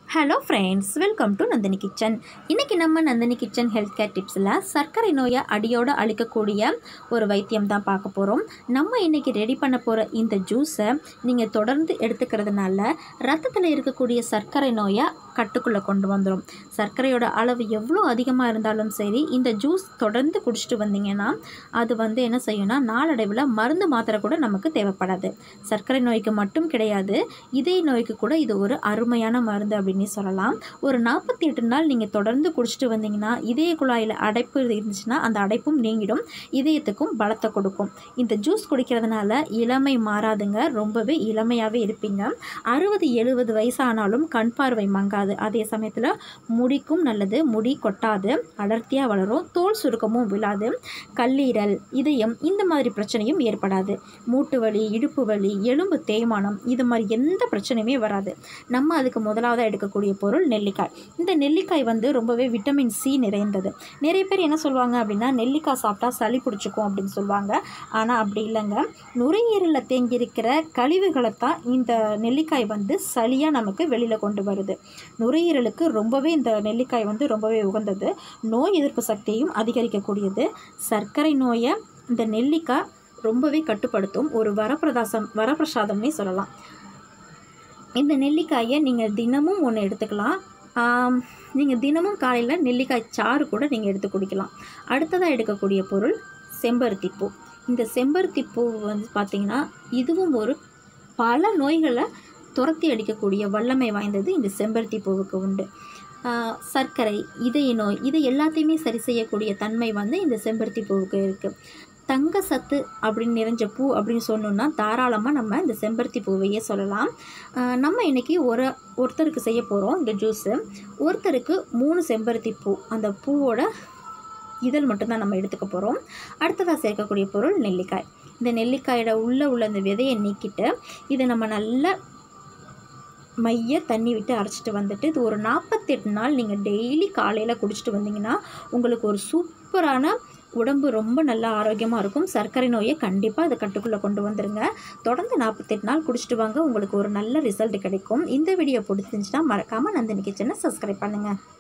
hello friends welcome to Nandini kitchen இன்றைக்கி நம்ம Nandini kitchen health care டிப்ஸில் சர்க்கரை நோயை அடியோடு அழிக்கக்கூடிய ஒரு வைத்தியம் தான் பார்க்க போகிறோம் நம்ம இன்றைக்கி ரெடி பண்ண போகிற இந்த ஜூஸை நீங்கள் தொடர்ந்து எடுத்துக்கிறதுனால ரத்தத்தில் இருக்கக்கூடிய சர்க்கரை நோயை கட்டுக்குள்ளே கொண்டு வந்துடும் சர்க்கரையோட அளவு எவ்வளோ அதிகமாக இருந்தாலும் சரி இந்த ஜூஸ் தொடர்ந்து குடிச்சிட்டு வந்தீங்கன்னா அது வந்து என்ன செய்யும்னா நாளடைவில் மருந்து மாத்திரை கூட நமக்கு தேவைப்படாது சர்க்கரை நோய்க்கு மட்டும் கிடையாது இதய நோய்க்கு கூட இது ஒரு அருமையான மருந்து அப்படின்னு சொல்லலாம் ஒரு நாற்பத்தி எட்டு நாள் நீங்கள் தொடர்ந்து குடிச்சிட்டு வந்தீங்கன்னா இதய குழாயில் அடைப்பு இருந்துச்சுன்னா அந்த அடைப்பும் நீங்கிடும் இதயத்துக்கும் பலத்தை கொடுக்கும் இந்த ஜூஸ் குடிக்கிறதுனால இளமை மாறாதுங்க ரொம்பவே இளமையாகவே இருப்பீங்க அறுபது எழுபது வயசானாலும் கண் பார்வை மங்காது அதே சமயத்தில் முடிக்கும் நல்லது முடி கொட்டாது அடர்த்தியாக வளரும் தோல் சுருக்கமும் விழாது கல்லீரல் இதயம் இந்த மாதிரி பிரச்சனையும் ஏற்படாது மூட்டு வலி இடுப்பு வலி எலும்பு தேய்மானம் இது மாதிரி எந்த பிரச்சனையுமே வராது நம்ம அதுக்கு முதலாவதாக எடுக்கக்கூடிய பொருள் நெல்லிக்காய் இந்த நெல்லிக்காய் வந்து ரொம்பவே விட்டமின் சி நிறைந்தது நிறைய பேர் என்ன சொல்லுவாங்க அப்படின்னா நெல்லிக்காய் சாப்பிட்டா சளி பிடிச்சிக்கும் அப்படின்னு சொல்லுவாங்க ஆனால் அப்படி இல்லைங்க நுரையீரலில் தேங்கியிருக்கிற கழிவுகளை தான் இந்த நெல்லிக்காய் வந்து சளியாக நமக்கு வெளியில் கொண்டு வருது நுரையீரலுக்கு ரொம்பவே இந்த நெல்லிக்காய் வந்து ரொம்பவே உகந்தது நோய் எதிர்ப்பு சக்தியையும் அதிகரிக்கக்கூடியது சர்க்கரை நோயை இந்த நெல்லிக்காய் ரொம்பவே கட்டுப்படுத்தும் ஒரு வரப்பிரதாசம் வரப்பிரசாதம்னே சொல்லலாம் இந்த நெல்லிக்காயை நீங்கள் தினமும் ஒன்று எடுத்துக்கலாம் நீங்கள் தினமும் காலையில் நெல்லிக்காய் சாறு கூட நீங்கள் எடுத்து குடிக்கலாம் அடுத்ததாக எடுக்கக்கூடிய பொருள் செம்பருத்தி பூ இந்த செம்பருத்தி பூ வந்து பார்த்திங்கன்னா இதுவும் ஒரு பல நோய்களை துரத்தி அடிக்கக்கூடிய வல்லமை வாய்ந்தது இந்த செம்பருத்தி பூவுக்கு உண்டு ஆஹ் சர்க்கரை இதய நோய் இது எல்லாத்தையுமே சரி செய்யக்கூடிய தன்மை வந்து இந்த செம்பருத்தி பூவுக்கு இருக்குது தங்க சத்து அப்படின்னு நிறைஞ்ச பூ அப்படின்னு சொன்னோம்னா தாராளமாக நம்ம இந்த செம்பருத்தி பூவையே சொல்லலாம் ஆஹ் நம்ம இன்றைக்கி ஒரு ஒருத்தருக்கு செய்ய போகிறோம் இந்த ஜூஸு ஒருத்தருக்கு மூணு செம்பருத்தி பூ அந்த பூவோட இதழ் மட்டும்தான் நம்ம எடுத்துக்க போகிறோம் அடுத்ததாக சேர்க்கக்கூடிய பொருள் நெல்லிக்காய் இந்த நெல்லிக்காயோட உள்ளே உள்ள அந்த விதையை நீக்கிட்டு இதை நம்ம நல்லா மைய தண்ணி விட்டு அரைச்சிட்டு வந்துட்டு இது ஒரு நாற்பத்தெட்டு நாள் நீங்கள் டெய்லி காலையில் குடிச்சிட்டு வந்தீங்கன்னா உங்களுக்கு ஒரு சூப்பரான உடம்பு ரொம்ப நல்லா ஆரோக்கியமாக இருக்கும் சர்க்கரை நோயை கண்டிப்பாக அதை கட்டுக்குள்ளே கொண்டு வந்துருங்க தொடர்ந்து நாற்பத்தெட்டு நாள் குடிச்சிட்டு வாங்க உங்களுக்கு ஒரு நல்ல ரிசல்ட் கிடைக்கும் இந்த வீடியோ பிடிச்சிருந்துச்சுன்னா மறக்காமல் நந்தினி கிச்சனை சப்ஸ்கிரைப் பண்ணுங்கள்